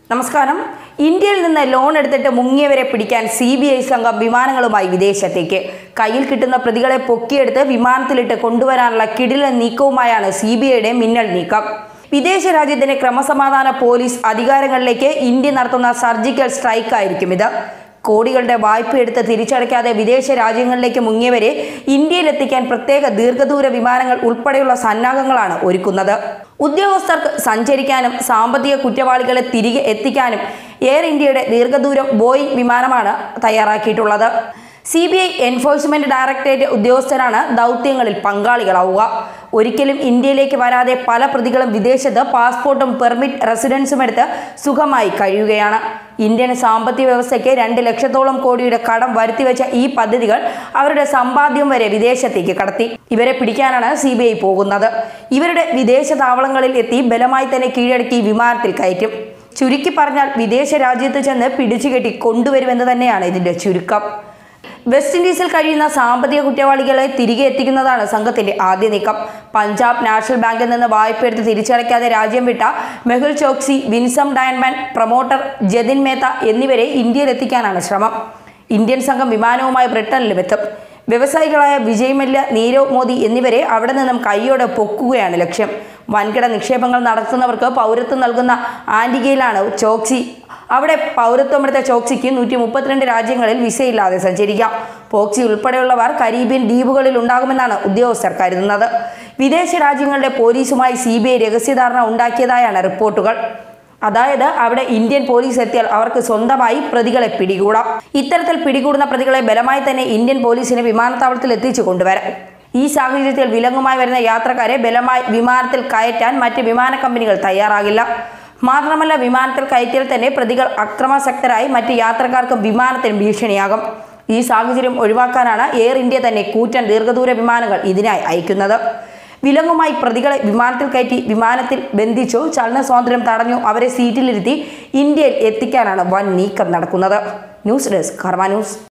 നമസ്കാരം ഇന്ത്യയിൽ നിന്ന് ലോൺ എടുത്തിട്ട് മുങ്ങിയവരെ പിടിക്കാൻ സി ബി ഐ സംഘം വിമാനങ്ങളുമായി വിദേശത്തേക്ക് കയ്യിൽ കിട്ടുന്ന പ്രതികളെ പൊക്കിയെടുത്ത് വിമാനത്തിലിട്ട് കൊണ്ടുവരാനുള്ള കിടിലൻ നീക്കവുമായാണ് സി ബി ഐയുടെ മിന്നൽ നീക്കം വിദേശ രാജ്യത്തിന്റെ ക്രമസമാധാന പോലീസ് അധികാരങ്ങളിലേക്ക് ഇന്ത്യ നടത്തുന്ന സർജിക്കൽ സ്ട്രൈക്ക് ആയിരിക്കും ഇത് കോടികളുടെ വായ്പ എടുത്ത് തിരിച്ചടയ്ക്കാതെ വിദേശ രാജ്യങ്ങളിലേക്ക് മുങ്ങിയവരെ ഇന്ത്യയിലെത്തിക്കാൻ പ്രത്യേക ദീർഘദൂര വിമാനങ്ങൾ ഉൾപ്പെടെയുള്ള സന്നാഹങ്ങളാണ് ഒരുക്കുന്നത് ഉദ്യോഗസ്ഥർക്ക് സഞ്ചരിക്കാനും സാമ്പത്തിക കുറ്റവാളികളെ തിരികെ എത്തിക്കാനും എയർ ഇന്ത്യയുടെ ദീർഘദൂരം ബോയിങ് വിമാനമാണ് തയ്യാറാക്കിയിട്ടുള്ളത് C B I enforcement directorate ഉദ്യോഗസ്ഥരാണ് ദൗത്യങ്ങളിൽ പങ്കാളികളാവുക ഒരിക്കലും ഇന്ത്യയിലേക്ക് വരാതെ പല പ്രതികളും വിദേശത്ത് പാസ്പോർട്ടും പെർമിറ്റ് റെസിഡൻസും എടുത്ത് സുഖമായി കഴിയുകയാണ് ഇന്ത്യൻ സാമ്പത്തിക വ്യവസ്ഥയ്ക്ക് രണ്ട് ലക്ഷത്തോളം കോടിയുടെ കടം വരുത്തിവെച്ച ഈ പദ്ധതികൾ അവരുടെ സമ്പാദ്യം വരെ വിദേശത്തേക്ക് കടത്തി ഇവരെ പിടിക്കാനാണ് സി ബി ഐ പോകുന്നത് ഇവരുടെ വിദേശ താവളങ്ങളിൽ എത്തി ബലമായി തന്നെ കീഴടക്കി വിമാനത്തിൽ കയറ്റും ചുരുക്കി പറഞ്ഞാൽ വിദേശ രാജ്യത്ത് ചെന്ന് പിടിച്ചുകെട്ടി കൊണ്ടുവരുമെന്ന് തന്നെയാണ് ഇതിന്റെ ചുരുക്കം വെസ്റ്റ് ഇൻഡീസിൽ കഴിയുന്ന സാമ്പത്തിക കുറ്റവാളികളെ തിരികെ എത്തിക്കുന്നതാണ് സംഘത്തിന്റെ ആദ്യ നീക്കം പഞ്ചാബ് നാഷണൽ ബാങ്കിൽ നിന്ന് വായ്പ എടുത്ത് തിരിച്ചടയ്ക്കാതെ രാജ്യം വിട്ട മെഹുൽ ചോക്സി വിൻസം ഡയൻമാൻ പ്രൊമോട്ടർ ജതിൻ മേത്ത എന്നിവരെ ഇന്ത്യയിൽ എത്തിക്കാനാണ് ശ്രമം ഇന്ത്യൻ സംഘം വിമാനവുമായി ബ്രിട്ടനിലും എത്തും വ്യവസായികളായ വിജയ് മല്യ നീരവ് മോദി എന്നിവരെ അവിടെ നിന്നും കൈയോടെ പൊക്കുകയാണ് ലക്ഷ്യം വൻകിട നിക്ഷേപങ്ങൾ നടത്തുന്നവർക്ക് പൗരത്വം നൽകുന്ന ആന്റിഗയിലാണ് ചോക്സി അവിടെ പൗരത്വമെടുത്ത ചോക്സിക്ക് നൂറ്റി മുപ്പത്തിരണ്ട് രാജ്യങ്ങളിൽ വിസയില്ലാതെ സഞ്ചരിക്കാം പോക്സി ഉൾപ്പെടെയുള്ളവർ കരീബിയൻ ദ്വീപുകളിൽ ഉണ്ടാകുമെന്നാണ് ഉദ്യോഗസ്ഥർ കരുതുന്നത് വിദേശ രാജ്യങ്ങളുടെ പോലീസുമായി സി ബി ഐ രഹസ്യധാരണ ഉണ്ടാക്കിയതായാണ് റിപ്പോർട്ടുകൾ അതായത് അവിടെ ഇന്ത്യൻ പോലീസ് എത്തിയാൽ അവർക്ക് സ്വന്തമായി പ്രതികളെ പിടികൂടാം ഇത്തരത്തിൽ പിടികൂടുന്ന പ്രതികളെ ബലമായി തന്നെ ഇന്ത്യൻ പോലീസിന് വിമാനത്താവളത്തിൽ എത്തിച്ചു കൊണ്ടുവരാം ഈ സാഹചര്യത്തിൽ വിലങ്ങുമായി വരുന്ന യാത്രക്കാരെ ബലമായി വിമാനത്തിൽ കയറ്റാൻ മറ്റ് വിമാന കമ്പനികൾ തയ്യാറാകില്ല മാത്രമല്ല വിമാനത്തിൽ കയറ്റിയാൽ തന്നെ പ്രതികൾ അക്രമാസക്തരായി മറ്റ് യാത്രക്കാർക്കും വിമാനത്തിന് ഭീഷണിയാകും ഈ സാഹചര്യം ഒഴിവാക്കാനാണ് എയർ ഇന്ത്യ തന്നെ കൂറ്റൻ ദീർഘദൂര വിമാനങ്ങൾ ഇതിനായി അയക്കുന്നത് വിലങ്ങുമായി പ്രതികളെ വിമാനത്തിൽ കയറ്റി വിമാനത്തിൽ ബന്ധിച്ചോ ചലന സ്വാതന്ത്ര്യം തടഞ്ഞോ അവരെ സീറ്റിലിരുത്തി ഇന്ത്യയിൽ എത്തിക്കാനാണ് വൻ നീക്കം നടക്കുന്നത് ന്യൂസ് ഡെസ്ക് കർമ്മ ന്യൂസ്